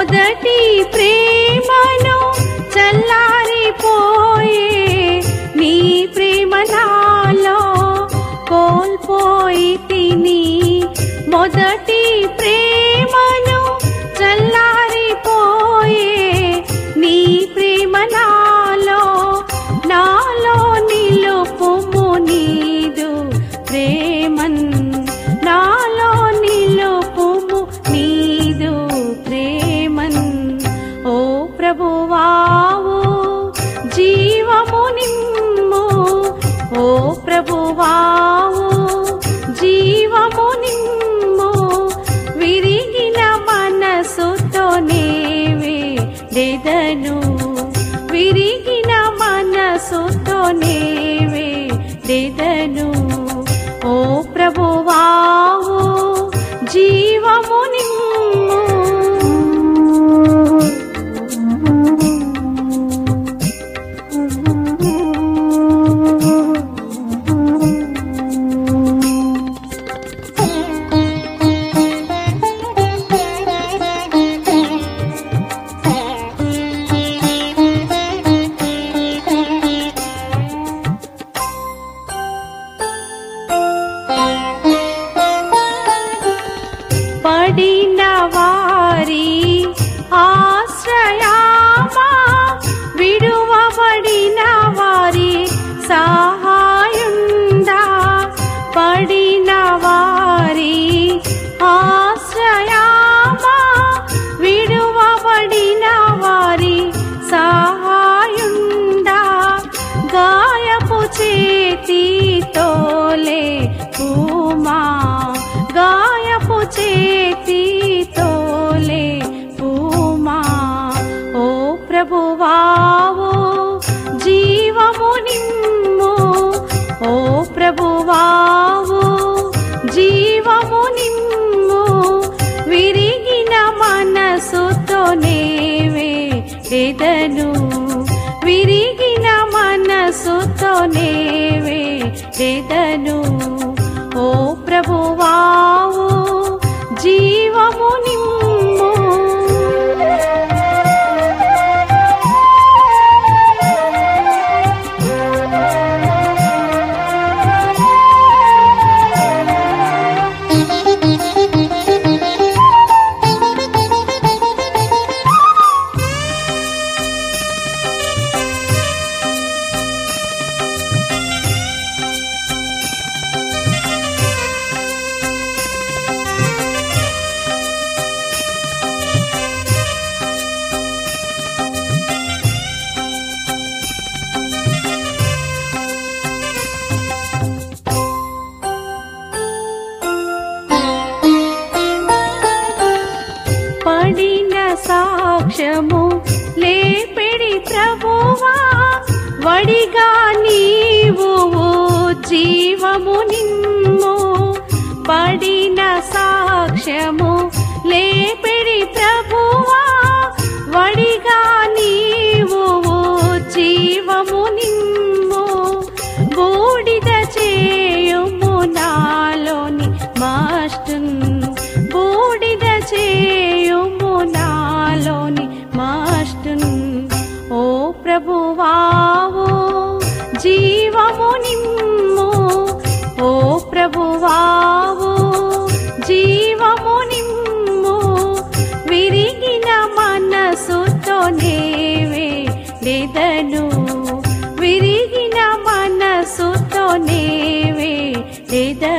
మొదటి ప్రేమను చల్లారిపోయే నీ ప్రేమ నాలో కోల్పోయి తిని మొదటి ప్రేమను చల్లారిపోయే నీ ప్రేమ నాలో నాలో నిలుపుము నీదు ప్రేమన్ నాలో నిలుపుము నీదు ప్రేమన్ ఓ ప్రభువావు జీవము నిమ్ము ఓ ప్రభువావు జీవము నిమ్ము విరిగిన మనసుతో నేవే దెదను విరిగిన మనసుతో నేవే దెదను ఓ ప్రభువావు జీవము పడిన వారి ఆశ్రయామా విడువబడిన వారి సహాయుందా పడిన వారి ఆశ్రయామా విడువబడిన వారి సహాయుందా గాయపు చేతితోలే పూమా గాయపు చేతితోలే పూమా ఓ ప్రభువావు జీవము నిమ్ము ఓ ప్రభువావు జీవము నిమ్ము విరిగిన మనసుతో నేవే దెదను విరిగిన మనసుతో నేవే దెదను ఓ ప్రభువావు జీవము నిమ్ము పడిన సాక్ష్యము లేపిడి ప్రభువా వడిగా నీవు జీవము నిమ్ము పడిన సాక్ష్యము లేపిడి ప్రభువా వడిగా నీవు జీవము నిమ్ము బూడిద చేయుము నాలోని మాస్టున్ బూడిద చేయుము నాలోని మాస్టున్ ఓ ప్రభువావు జీవము నిమ్ము ఓ ప్రభువావు జీవము నిమ్ము విరిగిన మనసుతో నేవే దెదను విరిగిన మనసుతో నేవే దెదను